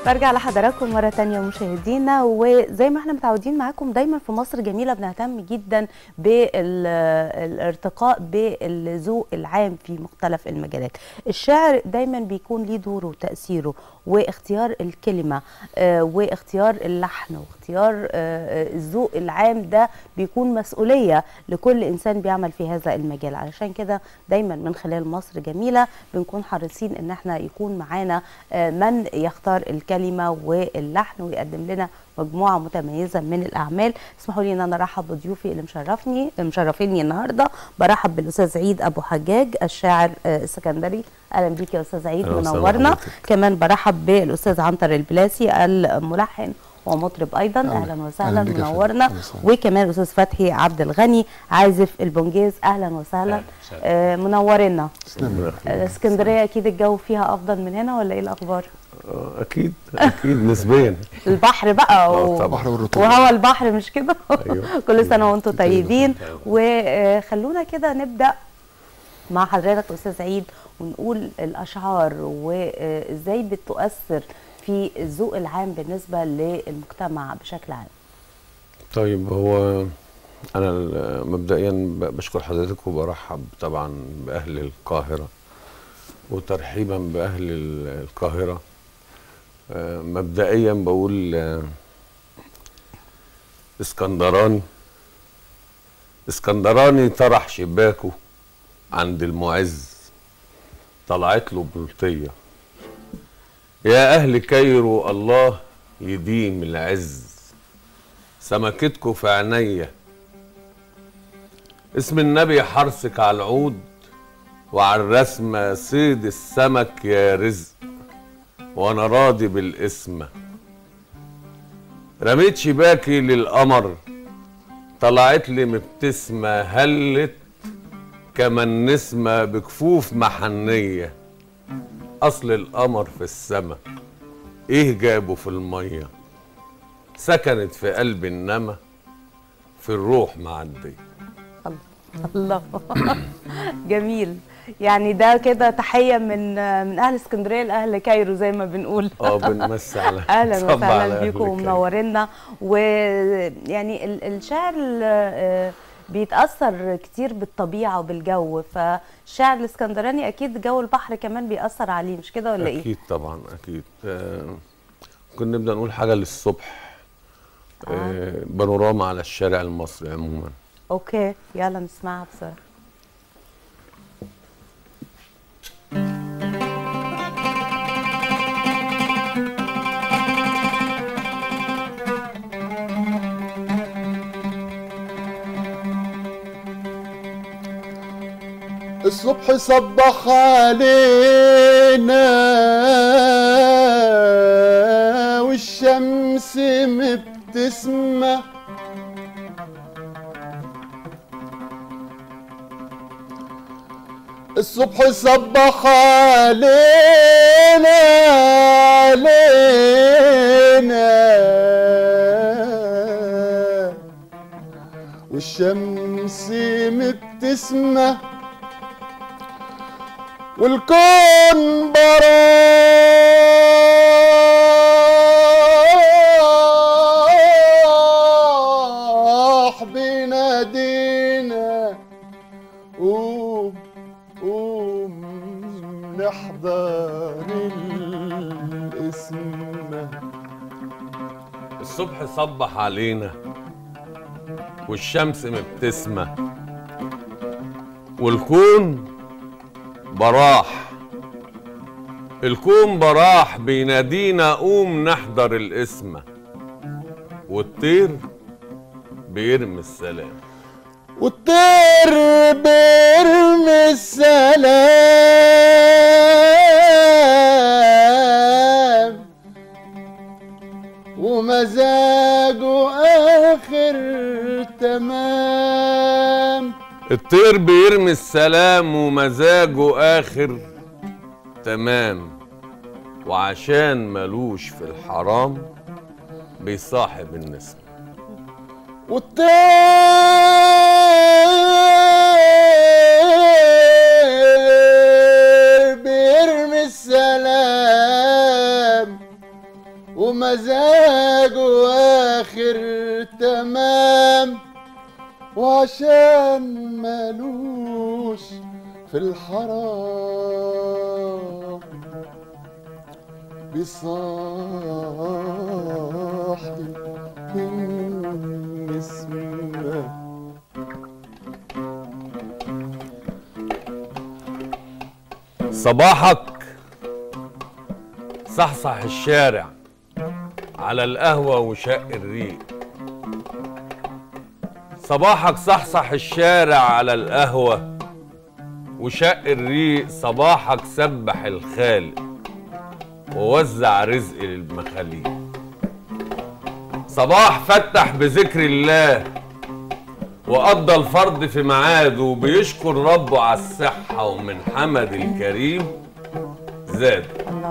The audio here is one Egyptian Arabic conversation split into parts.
برجع لحضراتكم مرة تانية مشاهدينا وزي ما احنا متعودين معاكم دايما في مصر جميلة بنهتم جدا بالارتقاء بالذوق العام في مختلف المجالات الشعر دايما بيكون ليه دوره وتأثيره واختيار الكلمة آه، واختيار اللحن واختيار آه، الذوق العام ده بيكون مسؤولية لكل إنسان بيعمل في هذا المجال علشان كده دايما من خلال مصر جميلة بنكون حريصين إن احنا يكون معانا آه، من يختار الكلمة واللحن ويقدم لنا مجموعة متميزة من الأعمال اسمحوا لي إن أنا أرحب بضيوفي اللي مشرفني مشرفيني النهاردة برحب بالأستاذ عيد أبو حجاج الشاعر آه، السكندري أهلا بيك يا أستاذ عيد أهلا وسهلا منورنا بحضرتك. كمان برحب بالأستاذ عنتر البلاسي الملحن ومطرب ايضا أهلا. اهلا وسهلا أهلا بك يا فندم. منورنا أهلا وسهلا. وكمان الاستاذ فتحي عبد الغني عازف البونجيز اهلا وسهلا أهلا وسهلا. آه منورنا ربنا آه، يخليك. اسكندريه اكيد الجو فيها افضل من هنا ولا ايه الاخبار آه، اكيد اكيد نسبيا البحر بقى آه، و... طبعا. البحر والرطوبة. وهوا البحر مش كده أيوه. كل سنه وانتم طيبين طيب. وخلونا كده نبدا مع حضرتك استاذ عيد ونقول الاشعار وازاي بتؤثر في الذوق العام بالنسبه للمجتمع بشكل عام طيب هو انا ال- مبدئيا ب- بشكر حضرتك وبرحب طبعا باهل القاهره وترحيبا باهل ال- القاهره آه، مبدئيا بقول آه، اسكندراني اسكندراني طرح شباكه عند المعز طلعت له بلطيه يا اهل كايرو الله يديم العز سمكتكوا في عينيا اسم النبي حرصك على العود وعلى الرسمة صيد السمك يا رزق وانا راضي بالاسم رميت شباكي للقمر طلعت لي مبتسمة هلت كما النسمة بكفوف محنية أصل القمر في السما إيه جابه في المية سكنت في قلب النما في الروح معدية الله جميل يعني ده كده تحيه من من اهل اسكندريه لاهل كايرو زي ما بنقول اه بنمسي على اهلا صب على وسهلا أهل بيكم الكريم. ومنورينا ويعني ال- الشعر ال- بيتاثر كتير بالطبيعه وبالجو فالشعر الاسكندراني اكيد جو البحر كمان بيأثر عليه مش كده ولا ايه؟ أكيد طبعا أكيد آه ممكن نبدأ نقول حاجة للصبح آه بانوراما على الشارع المصري عموما اوكي يلا نسمعها بسرعه الصبح صبح علينا والشمس مبتسمة الصبح صبح علينا علينا والشمس مبتسمة والكون براح بينادينا قوم قوم نحضر الاسم الصبح صبح علينا والشمس مبتسمة والكون براح الكون براح بينادينا قوم نحضر القسمة والطير بيرمي السلام والطير بيرمي السلام ومزاجه آخر تمام الطير بيرمي السلام ومزاجه آخر تمام وعشان ملوش في الحرام بيصاحب النسمة والطير بيرمي السلام ومزاجه واخر تمام وعشان مالوش في الحرام بصاحب من اسمه صباحك صحصح الشارع على القهوة وشق الريق صباحك صحصح الشارع على القهوة وشق الريق صباحك سبح الخالق ووزع رزق للمخاليق صباح فتح بذكر الله وقضى الفرض في ميعاده وبيشكر ربه على الصحة ومن حمد الكريم زاد الله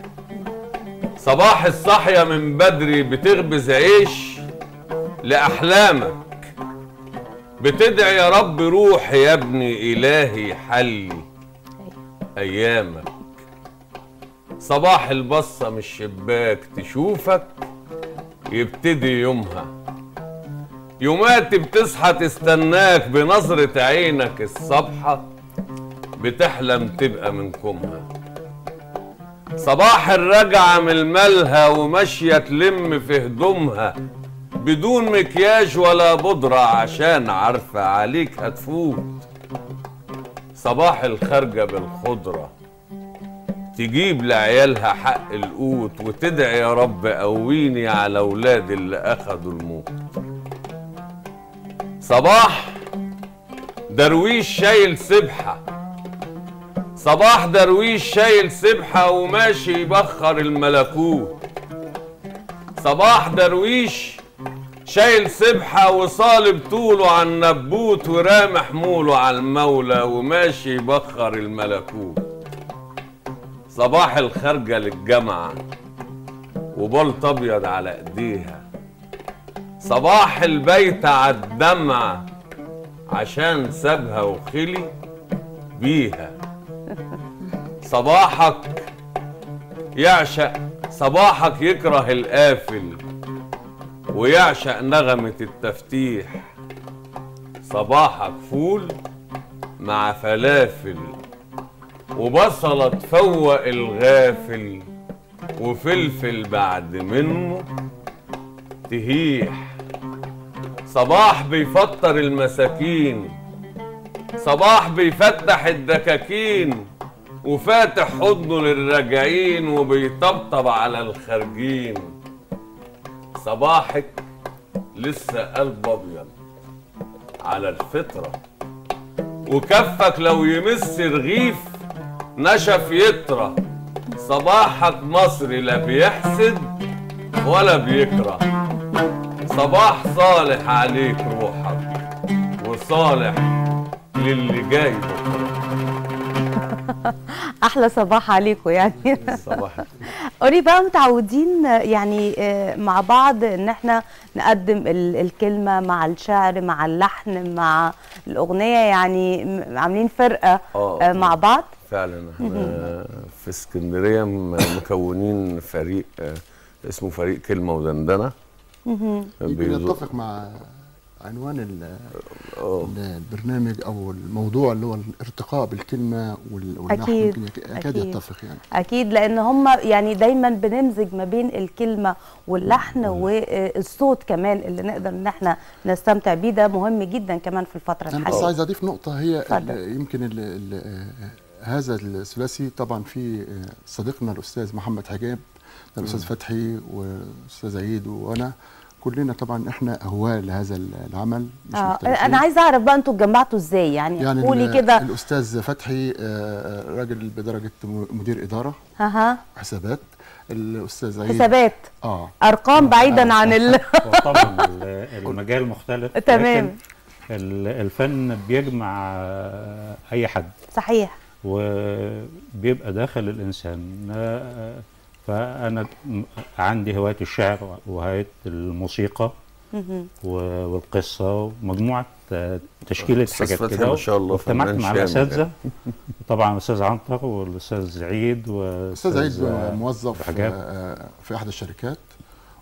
صباح الصحية من بدري بتخبز عيش لأحلامك بتدعي يا رب روح يا ابني إلهي حلي أيامك صباح البصة من الشباك تشوفك يبتدي يومها يومات بتصحى تستناك بنظرة عينك الصبحة بتحلم تبقى من كمها صباح الرجعة من الملهى وماشية تلم في هدومها بدون مكياج ولا بودرة عشان عارفة عليك هتفوت صباح الخارجة بالخضرة تجيب لعيالها حق القوت وتدعي يا رب قويني على ولاد اللي أخدوا الموت صباح درويش شايل سبحه صباح درويش شايل سبحة وماشي يبخر الملكوت صباح درويش شايل سبحة وصالب طوله على النبوت ورامي حموله على المولى وماشي يبخر الملكوت صباح الخارجة للجامعة وبلط أبيض على إيديها صباح البيت على الدمعة عشان سابها وخلي بيها صباحك يعشق صباحك يكره القافل ويعشق نغمة التفتيح صباحك فول مع فلافل وبصلة تفوق الغافل وفلفل بعد منه تهيح صباح بيفطر المساكين صباح بيفتح الدكاكين وفاتح حضنه للراجعين وبيطبطب على الخارجين صباحك لسه قلب ابيض على الفطره وكفك لو يمس رغيف نشف يطرى صباحك مصري لا بيحسد ولا بيكره صباح صالح عليك روحك وصالح للي جاي بكره احلى صباح عليكم يعني صباح قولي بقى متعودين يعني آه، مع بعض ان احنا نقدم ال- الكلمه مع الشعر مع اللحن مع الاغنيه يعني م- عاملين فرقه آه. آه، مع بعض فعلا احنا في اسكندريه م- مكونين فريق آه، اسمه فريق كلمه ودندنه يمكن بيزو- يتفق مع عنوان ال- آه. ال- البرنامج او الموضوع اللي هو الارتقاء بالكلمه وال- واللحن أكيد، يمكن يك- يكاد أكيد. يتفق يعني اكيد لان هم يعني دايما بنمزج ما بين الكلمه واللحن والصوت كمان اللي نقدر ان احنا نستمتع بيه ده مهم جدا كمان في الفتره انا بس الحاليه عايز اضيف نقطه هي اتفضل. ال- يمكن ال ال هذا الثلاثي طبعا في صديقنا الاستاذ محمد حجاب ده الاستاذ فتحي والاستاذ عيد وانا كلنا طبعا احنا هواه لهذا العمل مش آه مختلفين. انا عايزه اعرف بقى انتوا اتجمعتوا ازاي يعني, يعني قولي ال- كده الاستاذ فتحي آه، آه، راجل بدرجه م- مدير اداره ها ها حسابات الاستاذ عيد حسابات اه ارقام بعيدا عن ال وطبعا ال- المجال مختلف تمام. لكن ال- الفن بيجمع آه، اي حد صحيح وبيبقى داخل الانسان آه، فانا م- عندي هوايه الشعر وهوايه الموسيقى و- والقصه ومجموعه آه، تشكيله أستاذ حاجات فتحي كده ما شاء الله واجتمعت فنان مع شامل الاساتذه طبعا الاستاذ عنتر والاستاذ عيد الاستاذ عيد آه، موظف حجاب. آه، في احد الشركات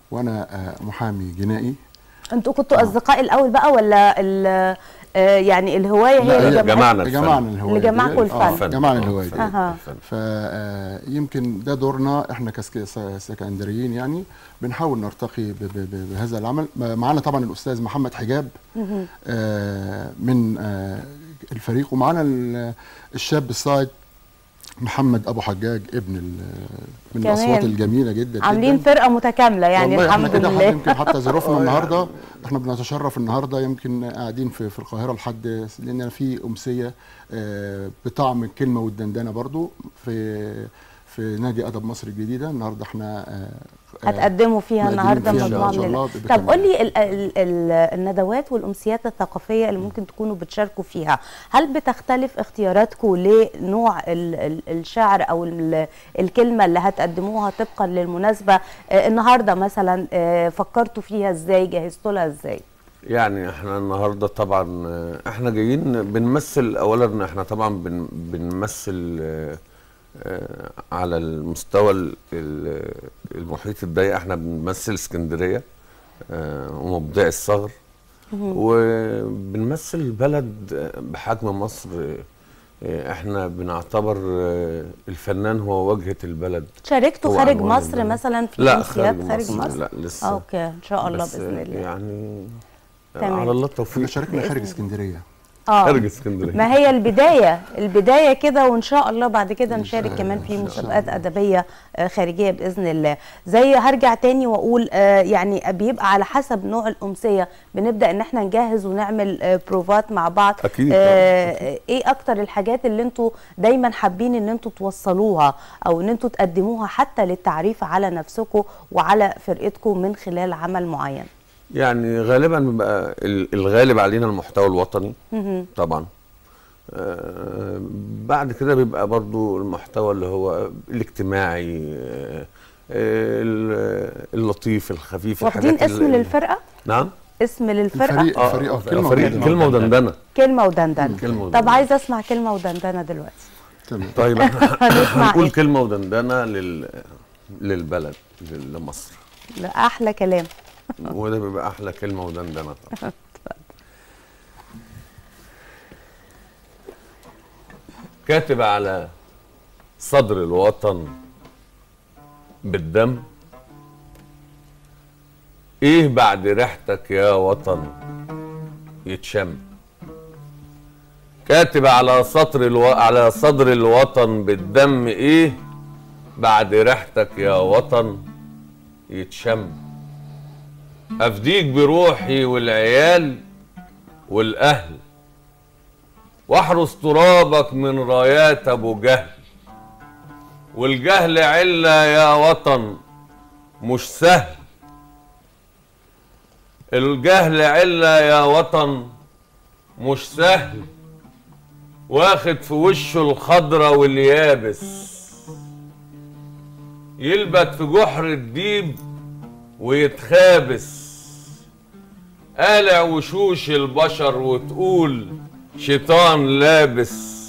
وانا آه، محامي جنائي انتوا كنتوا اصدقاء الاول بقى ولا ال- آه، يعني الهوايه لا، هي اللي هي جمعت- جمعنا الفن. جمعنا الهوايه اللي جمعكوا دي. الفن. آه، جمعنا الهوايه دي. أها. فيمكن ده دورنا احنا كاسكندريين يعني بنحاول نرتقي ب- ب- ب- بهذا العمل معانا طبعا الاستاذ محمد حجاب آه، من آه، الفريق ومعانا ال- الشاب الصاعد محمد ابو حجاج ابن ال- من كمان. الاصوات الجميله جدا عاملين جدا. فرقه متكامله يعني والله الحمد احنا كده حتى لله يمكن حتى ظروفنا النهارده احنا بنتشرف النهارده يمكن قاعدين في في القاهره لحد لان في امسيه آه، بطعم الكلمه والدندنه برضو في في نادي ادب مصر الجديده النهارده احنا آه، آه، هتقدموا فيها مقدمين النهارده فيها مجموعه إن شاء من الله ال- بكامل. طب قول لي ال ال ال الندوات والامسيات الثقافيه اللي ممكن تكونوا بتشاركوا فيها هل بتختلف اختياراتكم لنوع ال ال الشعر او ال الكلمه اللي هتقدموها طبقا للمناسبه آه النهارده مثلا آه فكرتوا فيها ازاي جهزتوا لها ازاي يعني احنا النهارده طبعا آه، احنا جايين بنمثل اولا احنا طبعا بن بنمثل آه، آه، على المستوى ال- ال- المحيط الضيق احنا بنمثل اسكندريه آه، ومبدع الصغر وبنمثل بلد آه، بحجم مصر آه، احنا بنعتبر آه، الفنان هو واجهه البلد شاركتوا هو خارج عنوان مصر البلد. مثلا في لا امسيات خارج خارج مصر, مصر لا لسه اوكي ان شاء الله بس باذن الله يعني تمام. على الله احنا التوفيق شاركنا خارج بإذن اسكندريه اه خارج اسكندريه ما هي البداية البداية كده وإن شاء الله بعد كده نشارك كمان في مسابقات أدبية آه، خارجية بإذن الله زي هرجع تاني وأقول آه، يعني بيبقى على حسب نوع الأمسية بنبدأ إن احنا نجهز ونعمل آه، بروفات مع بعض أكيد آه، إيه أكتر الحاجات اللي أنتوا دايما حابين إن أنتوا توصلوها أو إن أنتوا تقدموها حتى للتعريف على نفسكم وعلى فرقتكم من خلال عمل معين يعني غالبا بيبقى ال- الغالب علينا المحتوى الوطني طبعا آه، بعد كده بيبقى برضو المحتوى اللي هو الاجتماعي آه، ال- اللطيف الخفيف واخدين الحاجات اسم اللي- للفرقة نعم اسم للفرقة الفريق الفريق آه، كلمه فريق ودندنة. كلمه ودندنه كلمة ودندنة كلمة ودندنة. طب عايزة أسمع كلمة ودندنة دلوقتي تمام طيب احنا هنسمع هنقول إيه؟ كلمه ودندنه لل للبلد لمصر لا، أحلى كلام وده بيبقى احلى كلمه ودندنه طبعا كاتب على صدر الوطن بالدم ايه بعد ريحتك يا وطن يتشم كاتب على سطر الو... على صدر الوطن بالدم ايه بعد ريحتك يا وطن يتشم افديك بروحي والعيال والاهل واحرس ترابك من رايات ابو جهل والجهل عله يا وطن مش سهل الجهل عله يا وطن مش سهل واخد في وشه الخضرة واليابس يلبت في جحر الديب ويتخابس قالع وشوش البشر وتقول شيطان لابس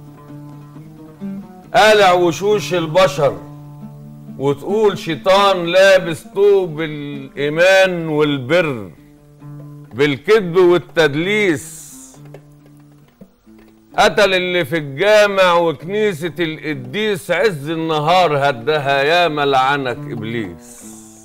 قالع وشوش البشر وتقول شيطان لابس طوب الإيمان والبر بالكذب والتدليس قتل اللي في الجامع وكنيسة القديس عز النهار هدها يا ملعنك إبليس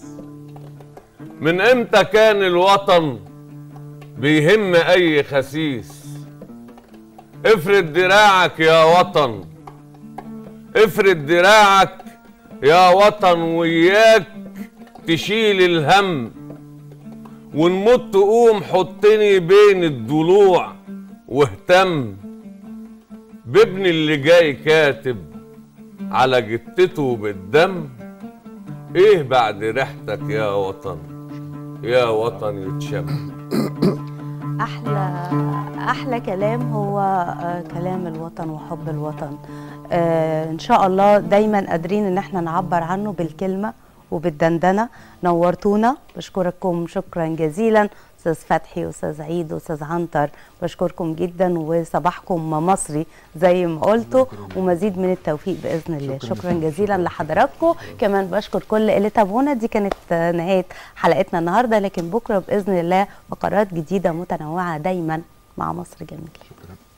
من امتى كان الوطن بيهم أي خسيس افرد دراعك يا وطن افرد دراعك يا وطن وياك تشيل الهم ونمت قوم حطني بين الضلوع واهتم بابن اللي جاي كاتب على جتته بالدم ايه بعد ريحتك يا وطن يا وطن يتشم احلى احلى كلام هو آه، كلام الوطن وحب الوطن آه، ان شاء الله دايما قادرين ان احنا نعبر عنه بالكلمه وبالدندنه نورتونا بشكركم شكرا جزيلا استاذ فتحي واستاذ عيد واستاذ عنتر بشكركم جدا وصباحكم مصري زي ما قلتوا ومزيد من التوفيق باذن الله شكراً شكرا جزيلاً. جزيلا لحضراتكم كمان بشكر كل اللي تابعونا دي كانت آه، نهايه حلقتنا النهارده لكن بكره باذن الله فقرات جديده متنوعه دايما مع مصر جميل شكرا